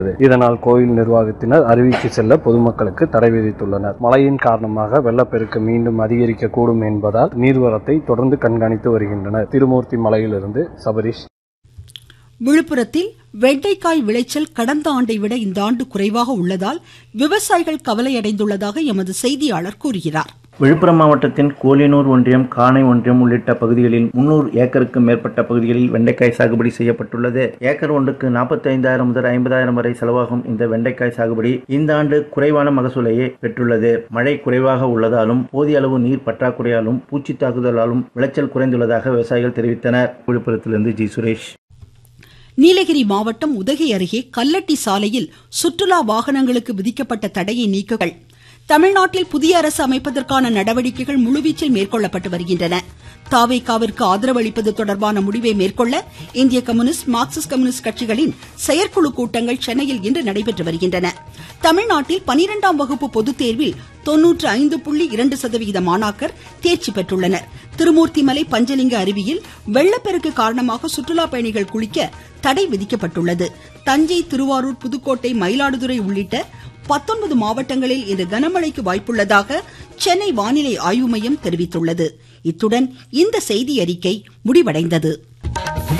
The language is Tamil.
இதனால் கோயில் நிர்வாகத்தினர் அருவிக்கு செல்ல பொதுமக்களுக்கு தடை விதித்துள்ளனர் மழையின் காரணமாக வெள்ளப்பெருக்கு மீண்டும் அதிகரிக்கக்கூடும் என்பதால் நீர்வரத்தை தொடர்ந்து கண்காணித்து வருகின்றனர் திருமூர்த்தி மலையிலிருந்து சபரிஷ் விழுப்புரத்தில் வெண்டைக்காய் விளைச்சல் கடந்த ஆண்டை விட இந்த ஆண்டு குறைவாக உள்ளதால் விவசாயிகள் கவலையடைந்துள்ளதாக எமது செய்தியாளர் கூறுகிறார் விழுப்புரம் மாவட்டத்தின் கோலியனூர் ஒன்றியம் காணை ஒன்றியம் உள்ளிட்ட பகுதிகளில் முன்னூறு ஏக்கருக்கும் மேற்பட்ட பகுதிகளில் வெண்டைக்காய் சாகுபடி செய்யப்பட்டுள்ளது ஏக்கர் ஒன்றுக்கு நாற்பத்தைந்தாயிரம் முதல் ஐம்பதாயிரம் வரை செலவாகும் இந்த வெண்டைக்காய் சாகுபடி இந்த ஆண்டு குறைவான மகசூலையே பெற்றுள்ளது மழை குறைவாக உள்ளதாலும் போதிய அளவு நீர் பற்றாக்குறையாலும் பூச்சி தாக்குதலாலும் விளைச்சல் குறைந்துள்ளதாக விவசாயிகள் தெரிவித்தனர் விழுப்புரத்திலிருந்து ஜி சுரேஷ் நீலகிரி மாவட்டம் உதகை அருகே கல்லட்டி சாலையில் சுற்றுலா வாகனங்களுக்கு விதிக்கப்பட்ட தடையை நீக்குகள் தமிழ்நாட்டில் புதிய அரசு அமைப்பதற்கான நடவடிக்கைகள் முழுவீச்சில் மேற்கொள்ளப்பட்டு வருகின்றன தாவேகாவிற்கு ஆதரவு அளிப்பது தொடர்பான முடிவை மேற்கொள்ள இந்திய கம்யூனிஸ்ட் மார்க்சிஸ்ட் கம்யூனிஸ்ட் கட்சிகளின் செயற்குழு கூட்டங்கள் சென்னையில் இன்று நடைபெற்று வருகின்றன தமிழ்நாட்டில் பனிரெண்டாம் வகுப்பு பொதுத் தேர்வில் தொன்னூற்று ஐந்து புள்ளி இரண்டு சதவிகித மாணாக்கர் தேர்ச்சி பெற்றுள்ளனர் திருமூர்த்திமலை பஞ்சலிங்க அருவியில் வெள்ளப்பெருக்கு காரணமாக சுற்றுலா பயணிகள் குளிக்க தடை விதிக்கப்பட்டுள்ளது தஞ்சை திருவாரூர் புதுக்கோட்டை மயிலாடுதுறை உள்ளிட்ட பத்தொன்பது மாவட்டங்களில் இன்று கனமழைக்கு வாய்ப்புள்ளதாக சென்னை வானிலை ஆய்வு மையம் தெரிவித்துள்ளது இத்துடன் இந்த செய்தி அறிக்கை முடிவடைந்தது